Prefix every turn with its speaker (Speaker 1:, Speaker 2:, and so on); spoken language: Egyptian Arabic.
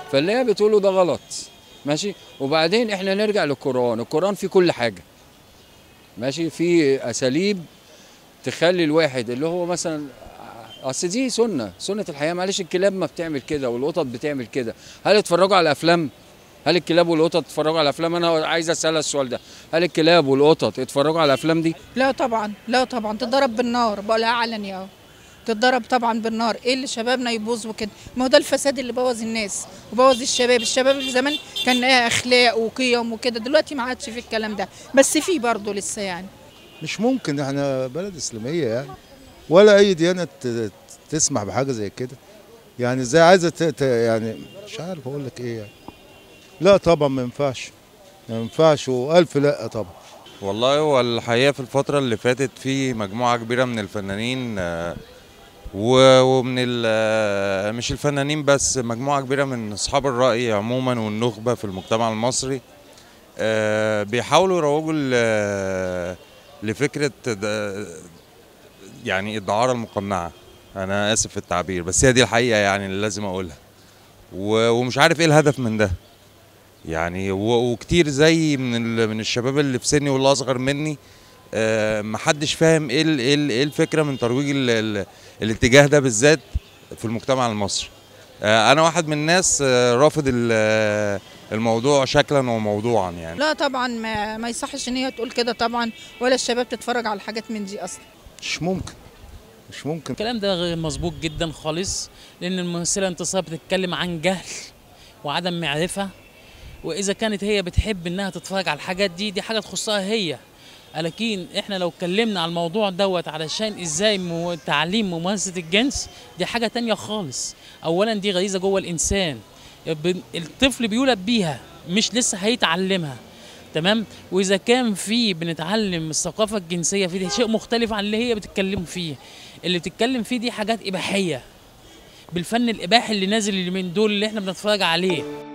Speaker 1: فاللي هي بتقوله ده غلط ماشي وبعدين احنا نرجع للقران القران فيه كل حاجه ماشي في اساليب تخلي الواحد اللي هو مثلا اصل دي سنه سنه الحياه معلش الكلاب ما بتعمل كده والقطط بتعمل كده هل اتفرجوا على افلام هل الكلاب والقطط اتفرجوا على افلام انا عايز اسال السؤال ده هل الكلاب والقطط اتفرجوا على الافلام دي
Speaker 2: لا طبعا لا طبعا تضرب بالنار بقولها علني اهو تتضرب طبعا بالنار ايه اللي شبابنا يبوظ وكده ما هو ده الفساد اللي بوظ الناس وبوظ الشباب الشباب اللي زمان كان ايه اخلاق وقيم وكده دلوقتي ما عادش في الكلام ده بس في برضه لسه يعني
Speaker 3: مش ممكن احنا بلد اسلاميه يعني ولا اي ديانه ت- تسمح بحاجه زي كده يعني ازاي عايزه ت- ت- يعني مش عارف اقول لك ايه يعني لا طبعا ما ينفعش ما ينفعش والف لا طبعا
Speaker 4: والله هو الحقيقة في الفترة اللي فاتت في مجموعة كبيرة من الفنانين آه، و- ومن ال- آه، مش الفنانين بس مجموعة كبيرة من أصحاب الرأي عموما والنخبة في المجتمع المصري آه، بيحاولوا يروجوا ل- لفكرة د- يعني الدعارة المقنعة أنا آسف في التعبير بس هي دي الحقيقة يعني اللي لازم أقولها و- ومش عارف إيه الهدف من ده يعني و- وكتير زي من ال- من الشباب اللي في سني واللي اصغر مني آه، محدش فاهم ايه ال- ايه ال- ايه الفكره من ترويج ال- ال- الاتجاه ده بالذات في المجتمع المصري آه، انا واحد من الناس آه، رافض ال- آه، الموضوع شكلا وموضوعا يعني
Speaker 2: لا طبعا ما, ما يصحش ان هي تقول كده طبعا ولا الشباب تتفرج على الحاجات من دي اصلا
Speaker 3: مش ممكن مش ممكن
Speaker 5: الكلام ده غير مظبوط جدا خالص لان الممثله انتصار بتتكلم عن جهل وعدم معرفه واذا كانت هي بتحب انها تتفرج على الحاجات دي دي حاجه تخصها هي لكن احنا لو اتكلمنا على الموضوع دوت علشان ازاي مو- تعليم ممارسه الجنس دي حاجه تانية خالص اولا دي غريزه جوه الانسان ب- الطفل بيولد بيها مش لسه هيتعلمها تمام واذا كان في بنتعلم الثقافه الجنسيه في دي شيء مختلف عن اللي هي بتتكلم فيه اللي بتتكلم فيه دي حاجات اباحيه بالفن الاباحي اللي نازل اليومين دول اللي احنا بنتفرج عليه